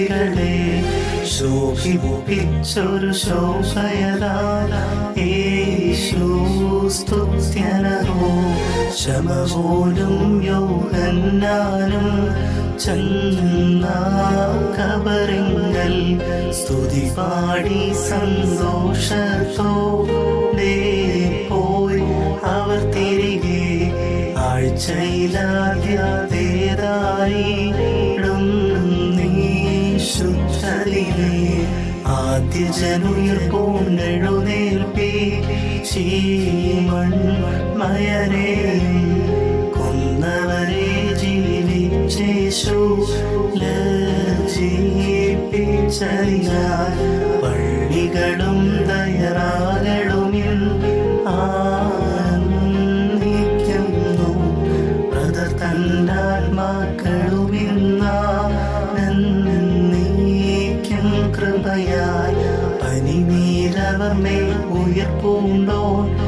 സൃഷ്ടികളെ ശോഭിപ്പിച്ചൊരു ശോഭയതാല യേശു സ്തുത്യനോ ക്ഷമ പോലും യോഹന്നാനും ചന്ന കബറിങ്കൽ സ്തുതി പാടി സന്തോഷത്തോടെ പോയി അവർ തിരികെ ആഴ്ചയിലാദ്യതേതായിടും നീ ശുദ്ധരിലെ ആദ്യ ജനുയർ പൂണ്ടെഴുന്നേൽപ്പി ചീമൺ മയരേ കൊന്നവരെ ജീവിച്ചേശു ലജിപ്പിച്ചറിയാൻ പള്ളികളും തയ്യാറാകളുമിൽ ആനന്ദിക്കുന്നു ബ്രദർ തന്നാത്മാക്കളുമിന്നീക്കും കൃപയാൽ പനിനീരവർ മേൽ ഉയർപ്പൂണ്ടോ